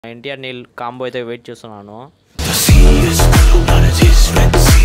NTR Neel combo అయితే wait చేస్తున్నాను The sea is blue, but it is Red Sea.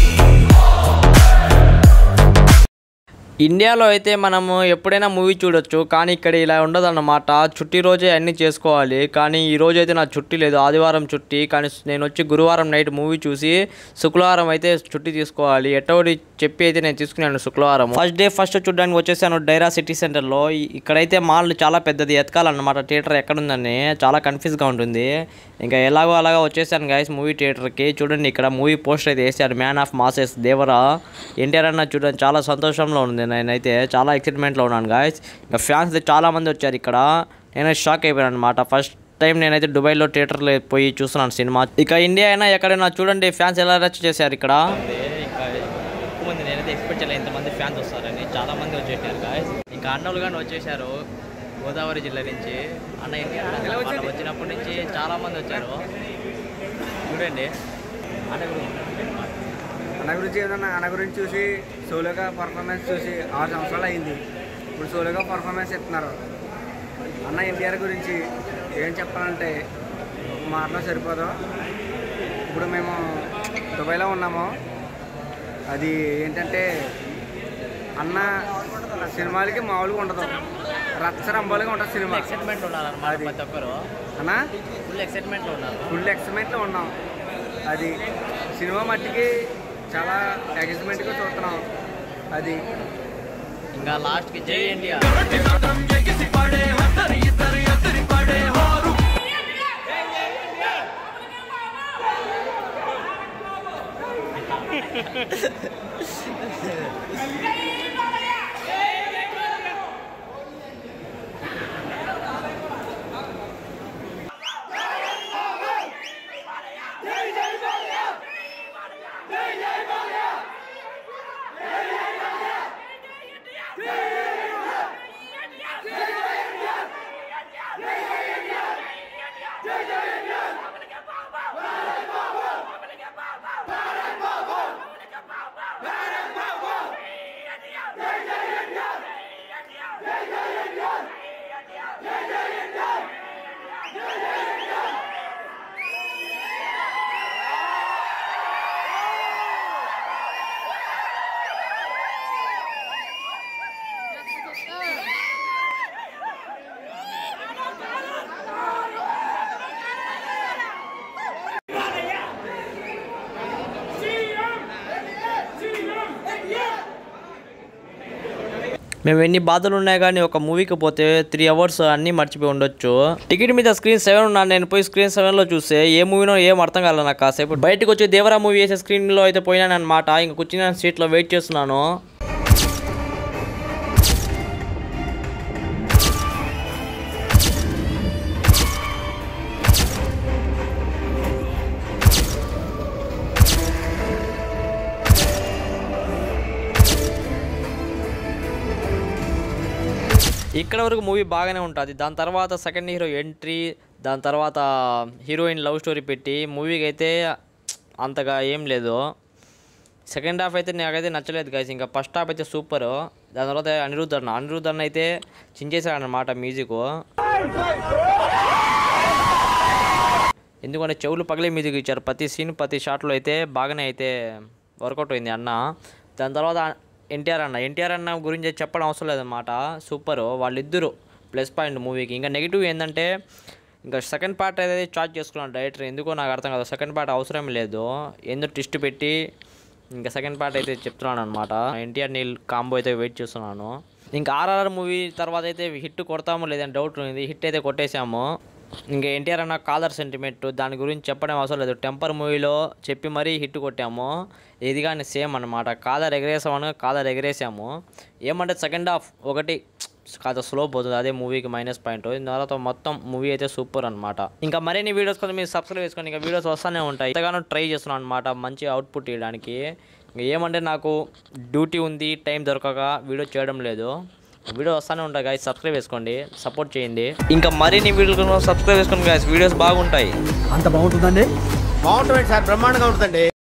ఇండియాలో అయితే మనము ఎప్పుడైనా మూవీ చూడొచ్చు కానీ ఇక్కడ ఇలా ఉండదన్నమాట చుట్టి రోజే అన్నీ చేసుకోవాలి కానీ ఈ రోజు అయితే నా చుట్టి లేదు ఆదివారం చుట్టి కానీ నేను వచ్చి గురువారం నైట్ మూవీ చూసి శుక్రవారం అయితే చుట్టి తీసుకోవాలి ఎట్టోడి చెప్పి అయితే నేను తీసుకున్నాను శుక్రవారం ఫస్ట్ డే ఫస్ట్ చూడడానికి వచ్చేసాను డైరా సిటీ సెంటర్లో ఈ- ఇక్కడైతే మాల్ చాలా పెద్దది ఎతకాలన్నమాట థియేటర్ ఎక్కడుందని చాలా కన్ఫ్యూజ్గా ఉంటుంది ఇంకా ఎలాగో అలాగా వచ్చేసాను గైస్ మూవీ థియేటర్కి చూడండి ఇక్కడ మూవీ పోస్టర్ అయితే వేసారు man of masses Devara NTR అన్న చూడండి చాలా సంతోషంలో ఉంది నేనైతే చాలా ఎక్సైట్మెంట్లో ఉన్నాను గాయస్ ఇంకా ఫ్యాన్స్ అయితే చాలా మంది వచ్చారు ఇక్కడ నేనైతే షాక్ అయిపోయాను అనమాట ఫస్ట్ టైం నేనైతే దుబాయ్లో థియేటర్లో పోయి చూస్తున్నాను సినిమా ఇక ఇండియా అయినా ఎక్కడైనా చూడండి ఫ్యాన్స్ ఎలా రచ్ చేశారు ఇక్కడ ఇంకా ఎక్కువ మంది నేనైతే ఎక్స్పెక్ట్ చేయలేదు ఇంతమంది ఫ్యాన్స్ వస్తారని చాలా మంది వచ్చేసారు గాయస్ ఇంకా అన్నోళ్ళు కానీ వచ్చేసారు గోదావరి జిల్లా నుంచి అన్న ఎన్టీఆర్ అన్న వాళ్ళు వచ్చినప్పటి నుంచి చాలా మంది వచ్చారు చూడండి అన్న గురించి అన్న గురించి ఏదన్నా అన్న గురించి చూసి సోలోగా పర్ఫార్మెన్స్ చూసి ఆరు సంవత్సరాలు అయింది ఇప్పుడు సోలోగా పర్ఫార్మెన్స్ ఇస్తున్నారు అన్న ఎన్టీఆర్ గురించి ఏం చెప్పాలంటే ఒక మాటలో సరిపోదు ఇప్పుడు మేము దుబాయ్లో ఉన్నాము అది ఏంటంటే అన్న సినిమాలకి మామూలుగా ఉండదు రచ్చ రంబాలుగా ఉంటుంది సినిమా ఎక్సైట్మెంట్ ఉన్నారన్నమాట అది. ప్రతి ఒక్కరు అన్న ఫుల్ ఎక్సైట్మెంట్లో ఉన్నారు ఫుల్ ఎక్సైట్మెంట్లో ఉన్నాం అది సినిమా మట్టికి చాలా ఎక్సైట్మెంట్గా చూస్తున్నాం అది ఇంకా లాస్ట్కి జై ఇండియా మేము ఎన్ని బాధలు ఉన్నాయి కానీ ఒక మూవీకి పోతే త్రీ అవర్స్ అన్నీ మర్చిపోయి ఉండొచ్చు టికెట్ మీద స్క్రీన్ సెవెన్ ఉన్నాను నేను పోయి స్క్రీన్ సెవెన్లో చూస్తే ఏ మూవీనో ఏం అర్థం కాలేదు నాకు కాసేపు బయటకు వచ్చి దేవరా మూవీ వేసే స్క్రీన్లో అయితే పోయినాను అనమాట ఇంకా కూర్చున్న సీట్లో వెయిట్ చేస్తున్నాను ఇక్కడ వరకు మూవీ బాగానే ఉంటుంది దాని తర్వాత సెకండ్ హీరో ఎంట్రీ దాని తర్వాత హీరోయిన్ లవ్ స్టోరీ పెట్టి మూవీకి అయితే అంతగా ఏం లేదు సెకండ్ హాఫ్ అయితే నాకైతే నచ్చలేదు గైస్ ఇంకా ఫస్ట్ హాఫ్ అయితే సూపర్ దాని తర్వాత అనిరుద్ధ్ అన్న అనిరుద్ధ్ అన్న అయితే చించేశాడు అనమాట మ్యూజిక్ ఎందుకంటే చెవులు పగిలే మ్యూజిక్ ఇచ్చారు ప్రతి సీన్ ప్రతి షాట్లో అయితే బాగానే అయితే వర్కౌట్ అయింది అన్న దాని తర్వాత ఎన్టీఆర్ అన్న ఎన్టీఆర్ అన్న గురించి చెప్పడం అవసరం లేదన్నమాట సూపర్ వాళ్ళిద్దరు ప్లస్ పాయింట్ మూవీకి ఇంకా నెగిటివ్ ఏంటంటే ఇంకా సెకండ్ పార్ట్ అయితే చార్జ్ చేసుకున్నాను డైరెక్టర్ ఎందుకో నాకు అర్థం కాదు సెకండ్ పార్ట్ అవసరం లేదు ఎందుకు ట్విస్ట్ పెట్టి ఇంకా సెకండ్ పార్ట్ అయితే చెప్తున్నాను అనమాట ఎన్టీఆర్ నీల్ కాంబో అయితే వెయిట్ చేస్తున్నాను ఇంకా ఆర్ఆర్ మూవీ తర్వాత అయితే హిట్ కొడతామో లేదని డౌట్ ఉంది హిట్ అయితే కొట్టేశాము ఇంకా ఎన్టీఆర్ అన్న కాలర్ సెంటిమెంట్ దాని గురించి చెప్పడం అవసరం లేదు టెంపర్ మూవీలో చెప్పి మరీ హిట్ కొట్టాము ఇది కానీ సేమ్ అనమాట కాలర్ ఎగరేసామని కాలర్ ఎగరేసాము ఏమంటే సెకండ్ హాఫ్ ఒకటి కాదు స్లో పోతుంది అదే మూవీకి మైనస్ పాయింట్ దీని తర్వాత మొత్తం మూవీ అయితే సూపర్ అనమాట ఇంకా మరిన్ని వీడియోస్ కోసం మీరు సబ్స్క్రైబ్ చేసుకోండి ఇంకా వీడియోస్ వస్తూనే ఉంటాయి ఎంతగానో ట్రై చేస్తున్నాను అనమాట మంచి అవుట్పుట్ ఇవ్వడానికి ఇంకా ఏమంటే నాకు డ్యూటీ ఉంది టైం దొరకక వీడియో చేయడం లేదు వీడియో వస్తానే ఉంటాయి గాయస్ సబ్స్క్రైబ్ చేసుకోండి సపోర్ట్ చేయండి ఇంకా మరిన్ని వీడియోలు సబ్స్క్రైబ్ చేసుకోండి గాయస్ వీడియోస్ బాగుంటాయి అంత బాగుంటుందండి బాగుంటుంది సార్ బ్రహ్మాండంగా ఉంటుందండి